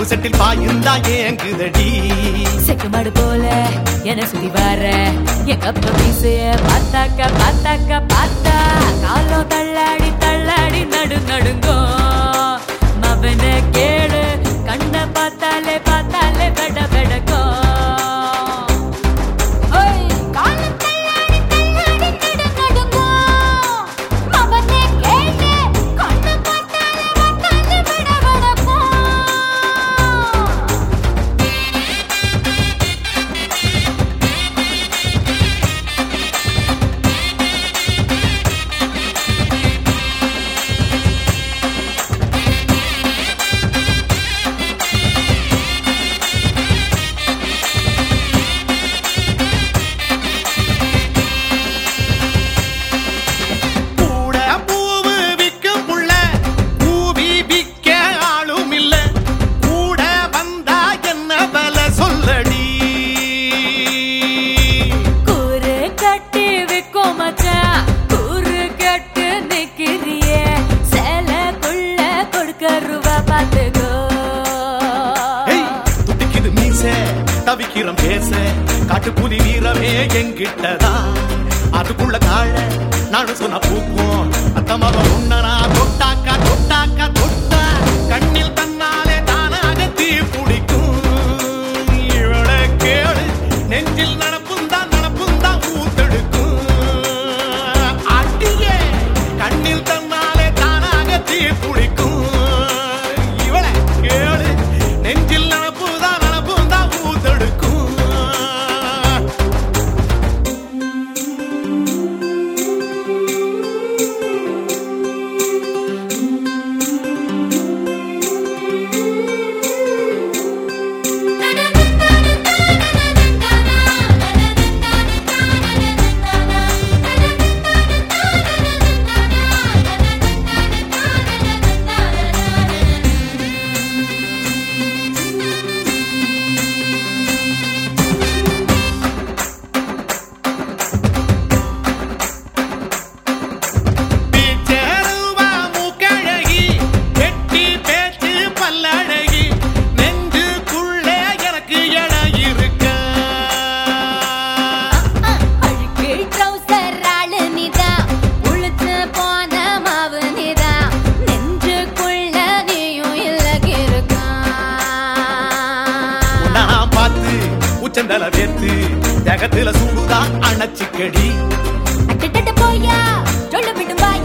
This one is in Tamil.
செட்டில் பாயுந்தா ஏங்குதடி செக்குமாடு போல என சுத்தி வர என் கப்ப மீசைய பார்த்தாக்க பார்த்தாக்க பார்த்தா காலம் தள்ளாடி தள்ளாடி நடு நடுங்கோ மவன கேளு கண்ண பார்த்தாலே பார்த்தாலே வெட வெடக்கோ காலம் தள்ளாடி தள்ளாடி நடு நடுங்கோ மவன கேளு கண்ண பார்த்தாலே பார்த்தாலே வெட வெடக்கோ கூட பூவு விக்கும் புள்ள பூவி விக்க ஆளும் இல்ல கூட வந்தா என்ன பல சொல்லடி கூறு கட்டி விக்கும் மச்சான் கூறு கட்டு நிக்கிறியே சேலைக்குள்ள கொடுக்க ரூபா பாத்துக்கோ ஏய், துடிக்குது மீச தவிக்கிறோம் பேச காட்டுப்புலி வீரமே எங்கிட்டதா அதுக்குள்ள காழ நானும் சொன்ன பூக்கும் அத்தமாக உன்னரா தொட்டாக்கா தொட்டாக்கா தொட்டா கண்ணில் தன்னாலே தானாக தீ பிடிக்கும் இவளை கேளு நெஞ்சில் நடப்பும் தான் நடப்பும் தான் ஊத்தெடுக்கும் அடியே கண்ணில் தன்னாலே தானாக தீ பிடிக்கும் இவளை கேளு நெஞ்சில் நடப்புதான் நடப்பும் தான் ஊத்தெடுக்கும் பீச்சருவா மூக்கழகி, வெட்டி பேச்சு பல்லழகி, நெஞ்சுக்குள்ளே எனக்கு இடம் இருக்கா? அழுக்கு ட்ரௌசர் ஆளு நீதான் உளுத்து போன மாவு நீதான் நெஞ்சுக்குள்ள நீயும் இல்ல உன்னை நான் பார்த்து உச்சந்தல வேர்த்து ஜகத்துல சூடுதான் அணைச்சிக்கடி போயா சொல்ல விடும் வாயா